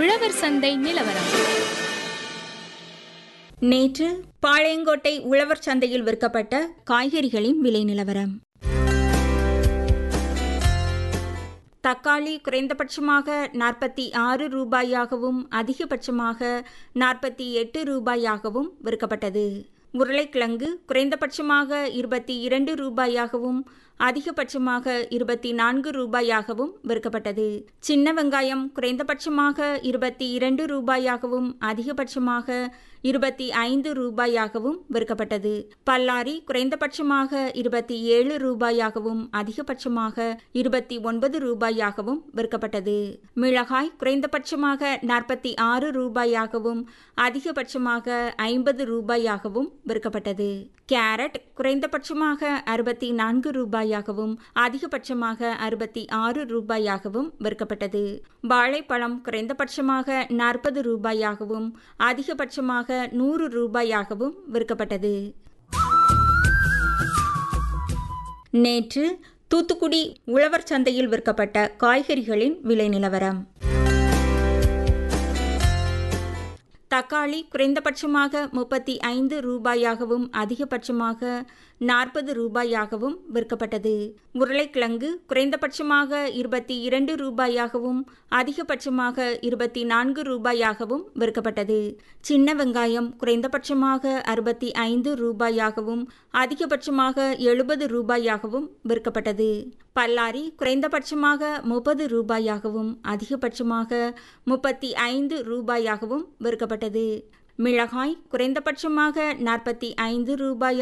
உழவர் சந்தை நிலவரம் நேற்று பாளையங்கோட்டை உழவர் சந்தையில் விற்கப்பட்ட காய்கறிகளின் விலை நிலவரம் தக்காளி குறைந்தபட்சமாக நாற்பத்தி ஆறு ரூபாயாகவும் அதிகபட்சமாக நாற்பத்தி எட்டு ரூபாயாகவும் விற்கப்பட்டது உருளைக்கிழங்கு குறைந்தபட்சமாக இருபத்தி இரண்டு ரூபாயாகவும் அதிகபட்சமாக இருபத்தி நான்கு ரூபாயாகவும் விற்கப்பட்டது சின்ன வெங்காயம் குறைந்தபட்சமாக இருபத்தி இரண்டு ரூபாயாகவும் அதிகபட்சமாக இருபத்தி ஐந்து ரூபாயாகவும் விற்கப்பட்டது பல்லாரி குறைந்தபட்சமாக இருபத்தி ஏழு ரூபாயாகவும் அதிகபட்சமாக இருபத்தி ஒன்பது ரூபாயாகவும் விற்கப்பட்டது மிளகாய் குறைந்தபட்சமாக நாற்பத்தி ஆறு ரூபாயாகவும் அதிகபட்சமாக ஐம்பது ரூபாயாகவும் விற்கப்பட்டது கேரட் குறைந்தபட்சமாக அறுபத்தி நான்கு ரூபாயாகவும் அதிகபட்சமாக அறுபத்தி ஆறு ரூபாயாகவும் விற்கப்பட்டது வாழைப்பழம் குறைந்தபட்சமாக நாற்பது ரூபாயாகவும் அதிகபட்சமாக நூறு ரூபாயாகவும் விற்கப்பட்டது நேற்று தூத்துக்குடி உழவர் சந்தையில் விற்கப்பட்ட காய்கறிகளின் விலை நிலவரம் தக்காளி குறைந்தபட்சமாக முப்பத்தி ஐந்து ரூபாயாகவும் அதிகபட்சமாக நாற்பது ரூபாயாகவும் விற்கப்பட்டது உருளைக்கிழங்கு குறைந்தபட்சமாக இருபத்தி இரண்டு ரூபாயாகவும் அதிகபட்சமாக இருபத்தி நான்கு ரூபாயாகவும் விற்கப்பட்டது சின்ன வெங்காயம் குறைந்தபட்சமாக அறுபத்தி ஐந்து ரூபாயாகவும் அதிகபட்சமாக எழுபது ரூபாயாகவும் விற்கப்பட்டது பல்லாரி குறைந்தபட்சமாக முப்பது ரூபாயாகவும் அதிகபட்சமாக முப்பத்தி ஐந்து ரூபாயாகவும் விற்கப்பட்டது மிளகாய் குறைந்தபட்சமாக நாற்பத்தி ஐந்து ரூபாயா